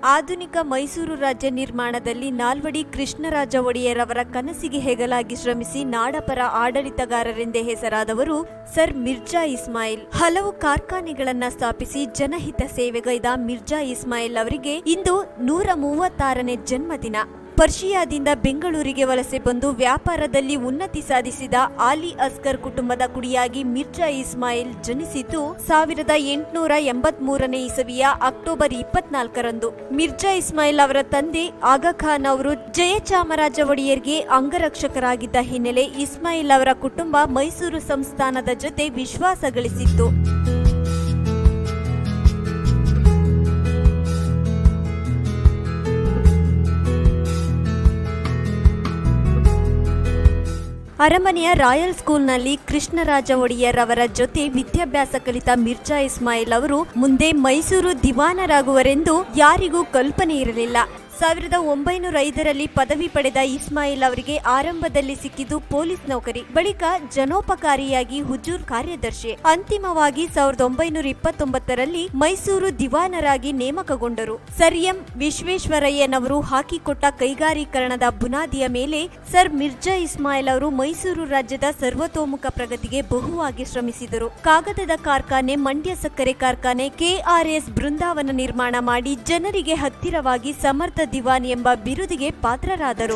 ಆಧುನಿಕ ಮೈಸೂರು ರಾಜ್ಯ ನಿರ್ಮಾಣದಲ್ಲಿ ನಾಲ್ವಡಿ ಕೃಷ್ಣರಾಜ ಒಡೆಯರ್ ಅವರ ಕನಸಿಗೆ ಹೆಗಲಾಗಿ ಶ್ರಮಿಸಿ ನಾಡಪರ ಆಡಳಿತಗಾರರೆಂದೇ ಹೆಸರಾದವರು ಸರ್ ಮಿರ್ಜಾ ಇಸ್ಮಾಯಿಲ್ ಹಲವು ಕಾರ್ಖಾನೆಗಳನ್ನ ಸ್ಥಾಪಿಸಿ ಜನಹಿತ ಸೇವೆಗೈದ ಮಿರ್ಜಾ ಇಸ್ಮಾಯಿಲ್ ಅವರಿಗೆ ಇಂದು ನೂರ ಮೂವತ್ತಾರನೇ ಜನ್ಮದಿನ ಪರ್ಷಿಯಾದಿಂದ ಬೆಂಗಳೂರಿಗೆ ವಲಸೆ ಬಂದು ವ್ಯಾಪಾರದಲ್ಲಿ ಉನ್ನತಿ ಸಾಧಿಸಿದ ಆಲಿ ಅಸ್ಕರ್ ಕುಟುಂಬದ ಕುಡಿಯಾಗಿ ಮಿರ್ಜಾ ಇಸ್ಮಾಯಿಲ್ ಜನಿಸಿದ್ದು ಸಾವಿರದ ಎಂಟುನೂರ ಎಂಬತ್ಮೂರನೇ ಇಸವಿಯ ಅಕ್ಟೋಬರ್ ಇಪ್ಪತ್ನಾಲ್ಕರಂದು ಮಿರ್ಜಾ ಇಸ್ಮಾಯಿಲ್ ಅವರ ತಂದೆ ಆಗಾ ಖಾನ್ ಅವರು ಜಯಚಾಮರಾಜ ಒಡೆಯರ್ಗೆ ಅಂಗರಕ್ಷಕರಾಗಿದ್ದ ಹಿನ್ನೆಲೆ ಇಸ್ಮಾಯಿಲ್ ಅವರ ಕುಟುಂಬ ಮೈಸೂರು ಸಂಸ್ಥಾನದ ಜೊತೆ ವಿಶ್ವಾಸ ಗಳಿಸಿತ್ತು ಅರಮನೆಯ ರಾಯಲ್ ಸ್ಕೂಲ್ನಲ್ಲಿ ಕೃಷ್ಣರಾಜ ಒಡೆಯರ್ ಅವರ ಜೊತೆ ವಿದ್ಯಾಭ್ಯಾಸ ಕಲಿತ ಮಿರ್ಜಾ ಇಸ್ಮಾಯಿಲ್ ಅವರು ಮುಂದೆ ಮೈಸೂರು ದಿವಾನರಾಗುವರೆಂದು ಯಾರಿಗೂ ಕಲ್ಪನೆ ಇರಲಿಲ್ಲ ಸಾವಿರದ ಒಂಬೈನೂರ ಐದರಲ್ಲಿ ಪದವಿ ಪಡೆದ ಇಸ್ಮಾಯಿಲ್ ಅವರಿಗೆ ಆರಂಭದಲ್ಲಿ ಸಿಕ್ಕಿದ್ದು ಪೊಲೀಸ್ ನೌಕರಿ ಬಳಿಕ ಜನೋಪಕಾರಿಯಾಗಿ ಹುಜೂರ್ ಕಾರ್ಯದರ್ಶಿ ಅಂತಿಮವಾಗಿ ಸಾವಿರದ ಒಂಬೈನೂರ ಇಪ್ಪತ್ತೊಂಬತ್ತರಲ್ಲಿ ಮೈಸೂರು ದಿವಾನರಾಗಿ ನೇಮಕಗೊಂಡರು ಸರ್ ಎಂ ವಿಶ್ವೇಶ್ವರಯ್ಯನವರು ಹಾಕಿಕೊಟ್ಟ ಕೈಗಾರೀಕರಣದ ಬುನಾದಿಯ ಮೇಲೆ ಸರ್ ಮಿರ್ಜಾ ಇಸ್ಮಾಯಿಲ್ ಅವರು ಮೈಸೂರು ರಾಜ್ಯದ ಸರ್ವತೋಮುಖ ಪ್ರಗತಿಗೆ ಬಹುವಾಗಿ ಶ್ರಮಿಸಿದರು ಕಾಗದದ ಕಾರ್ಖಾನೆ ಮಂಡ್ಯ ಸಕ್ಕರೆ ಕಾರ್ಖಾನೆ ಕೆಆರ್ಎಸ್ ಬೃಂದಾವನ ನಿರ್ಮಾಣ ಮಾಡಿ ಜನರಿಗೆ ಹತ್ತಿರವಾಗಿ ಸಮರ್ಥ ದಿವಾನ್ ಎಂಬ ಬಿರುದಿಗೆ ಪಾತ್ರರಾದರು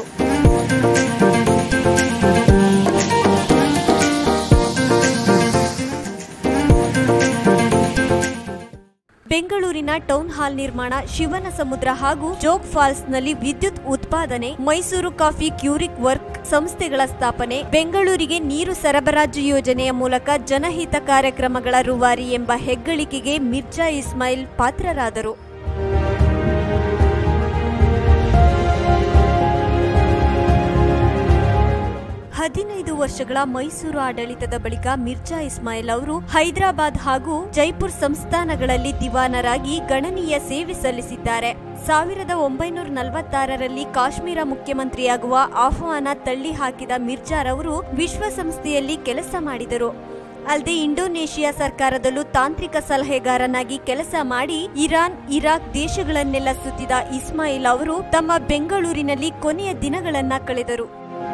ಬೆಂಗಳೂರಿನ ಟೌನ್ ಹಾಲ್ ನಿರ್ಮಾಣ ಶಿವನ ಸಮುದ್ರ ಹಾಗೂ ಜೋಗ್ ಫಾಲ್ಸ್ನಲ್ಲಿ ವಿದ್ಯುತ್ ಉತ್ಪಾದನೆ ಮೈಸೂರು ಕಾಫಿ ಕ್ಯೂರಿಕ್ ವರ್ಕ್ ಸಂಸ್ಥೆಗಳ ಸ್ಥಾಪನೆ ಬೆಂಗಳೂರಿಗೆ ನೀರು ಸರಬರಾಜು ಯೋಜನೆಯ ಮೂಲಕ ಜನಹಿತ ಕಾರ್ಯಕ್ರಮಗಳ ರೂವಾರಿ ಎಂಬ ಹೆಗ್ಗಳಿಕೆಗೆ ಮಿರ್ಜಾ ಇಸ್ಮಾಯಿಲ್ ಪಾತ್ರರಾದರು ಹದಿನೈದು ವರ್ಷಗಳ ಮೈಸೂರು ಆಡಳಿತದ ಬಳಿಕ ಮಿರ್ಜಾ ಇಸ್ಮಾಯಿಲ್ ಅವರು ಹೈದರಾಬಾದ್ ಹಾಗೂ ಜೈಪುರ್ ಸಂಸ್ಥಾನಗಳಲ್ಲಿ ದಿವಾನರಾಗಿ ಗಣನೀಯ ಸೇವೆ ಸಲ್ಲಿಸಿದ್ದಾರೆ ಸಾವಿರದ ಒಂಬೈನೂರ ನಲವತ್ತಾರರಲ್ಲಿ ಕಾಶ್ಮೀರ ಮುಖ್ಯಮಂತ್ರಿಯಾಗುವ ಆಹ್ವಾನ ತಳ್ಳಿ ಹಾಕಿದ ಮಿರ್ಜಾರವರು ವಿಶ್ವಸಂಸ್ಥೆಯಲ್ಲಿ ಕೆಲಸ ಮಾಡಿದರು ಅಲ್ಲದೆ ಇಂಡೋನೇಷಿಯಾ ಸರ್ಕಾರದಲ್ಲೂ ತಾಂತ್ರಿಕ ಸಲಹೆಗಾರನಾಗಿ ಕೆಲಸ ಮಾಡಿ ಇರಾನ್ ಇರಾಕ್ ದೇಶಗಳನ್ನೆಲ್ಲ ಸುತ್ತಿದ ಇಸ್ಮಾಯಿಲ್ ಅವರು ತಮ್ಮ ಬೆಂಗಳೂರಿನಲ್ಲಿ ಕೊನೆಯ ದಿನಗಳನ್ನ ಕಳೆದರು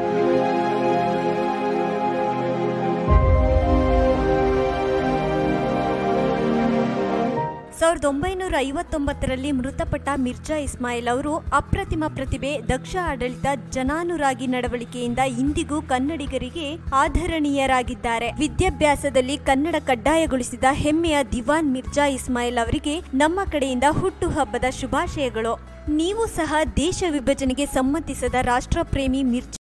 ಸಾವಿರದ ಒಂಬೈನೂರ ಐವತ್ತೊಂಬತ್ತರಲ್ಲಿ ಮೃತಪಟ್ಟ ಮಿರ್ಜಾ ಇಸ್ಮಾಯಿಲ್ ಅವರು ಅಪ್ರತಿಮ ಪ್ರತಿಭೆ ದಕ್ಷ ಆಡಳಿತ ಜನಾನುರಾಗಿ ನಡವಳಿಕೆಯಿಂದ ಇಂದಿಗೂ ಕನ್ನಡಿಗರಿಗೆ ಆಧರಣೀಯರಾಗಿದ್ದಾರೆ ವಿದ್ಯಾಭ್ಯಾಸದಲ್ಲಿ ಕನ್ನಡ ಕಡ್ಡಾಯಗೊಳಿಸಿದ ಹೆಮ್ಮೆಯ ದಿವಾನ್ ಮಿರ್ಜಾ ಇಸ್ಮಾಯಿಲ್ ಅವರಿಗೆ ನಮ್ಮ ಕಡೆಯಿಂದ ಹುಟ್ಟುಹಬ್ಬದ ಶುಭಾಶಯಗಳು ನೀವು ಸಹ ದೇಶ ವಿಭಜನೆಗೆ ಸಮ್ಮತಿಸದ ರಾಷ್ಟ್ರಪ್ರೇಮಿ ಮಿರ್ಜಾ